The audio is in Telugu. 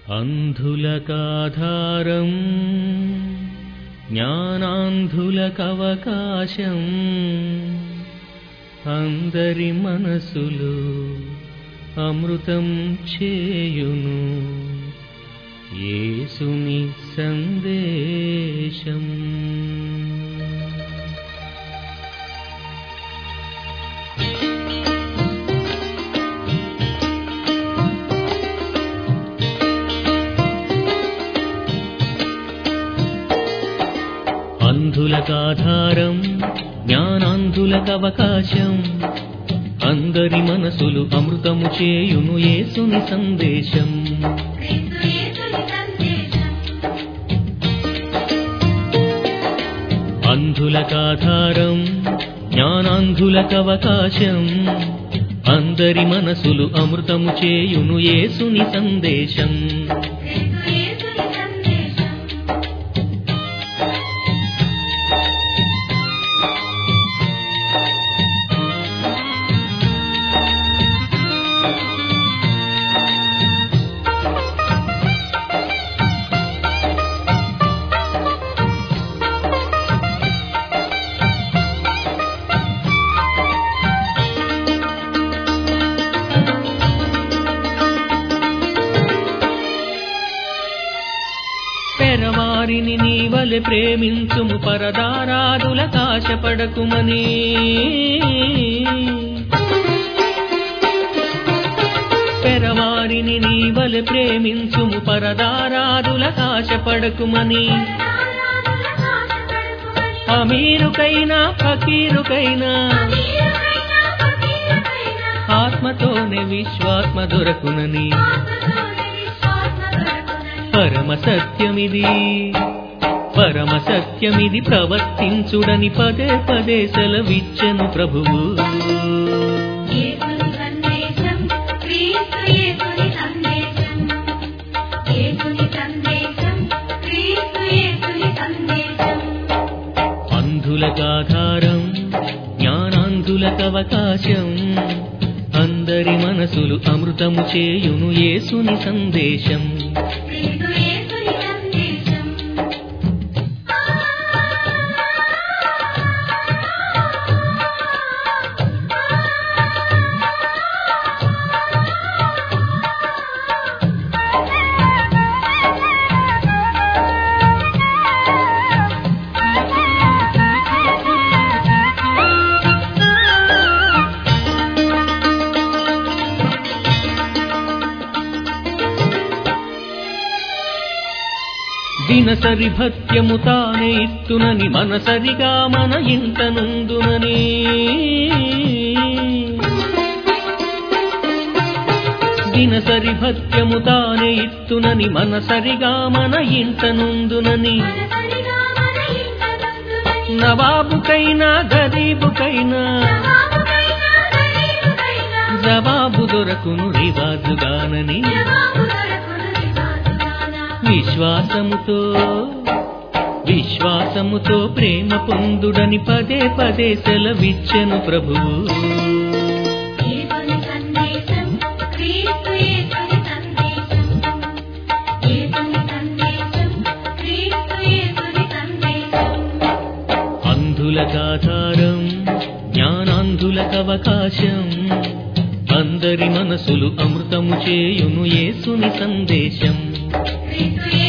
అంధులకాధారం జ్ఞానాంధులకవకాశం అందరి మనసులు అమృతం చేయును యేసుని సందేశం అంధులకాధారం జ్ఞానాంధులకవకాశం అందరి మనసులు అమృతము చేయును యేసుని సందేశం క్రీస్తు యేసుని సందేశం అంధులకాధారం జ్ఞానాంధులకవకాశం అందరి మనసులు అమృతము చేయును యేసుని సందేశం క్రీస్తు యేసుని సందేశం పెరవారిని నీవలె ప్రేమించుము పరదారాదుల కాశపడకుమని పెరవారిని నీవలె ప్రేమించుము పరదారాదుల కాశపడకుమని ఆరాధన ఆశపడుకుమని అమీరుకైనా ఫకీరుకైనా అమీరుకైనా ఫకీరుకైనా ఆత్మతోనే విశ్వాత్మ దొరకునని ఆత్మతోనే విశ్వాస దొరకునని పరమ సత్యమిది పరమ సత్యమిది ప్రవర్తించుడని పదే పదే సెలవిచ్చెను ప్రభువు యేసుని సందేశం క్రీస్తు యేసుని సందేశం యేసుని సందేశం క్రీస్తు యేసుని సందేశం అంధులకాధారం జ్ఞానాంధులకవకాశం అందరి మనసులు అమృతము చేయును యేసుని సందేశం క్రీస్తు యేసుని సందేశం దినసరి భత్యము తానే ఇత్తునని మనసరిగా మన ఇంట నుందునని దినసరి భత్యము తానే ఇత్తునని మనసరిగా మన ఇంట నుందునని మనసరిగా మన ఇంట నందునని నవాబుకైనా గరీబుకైనా జవాబుకైనా గరీబుకైనా జవాబు దొరకును రివాజుగానని జవాబు దొరకును రివాజుగాన విశ్వాసముతో విశ్వాసముతో ప్రేమ పొందుడని పదే పదే సెలవిచ్చెను ప్రభువు యేసుని సందేశం క్రీస్తు యేసుని సందేశం యేసుని సందేశం క్రీస్తు యేసుని సందేశం అంధులకాధారం జ్ఞానాంధులకవకాశం అందరి మనసులు అమృతము చేయును యేసుని సందేశం క్రీస్తు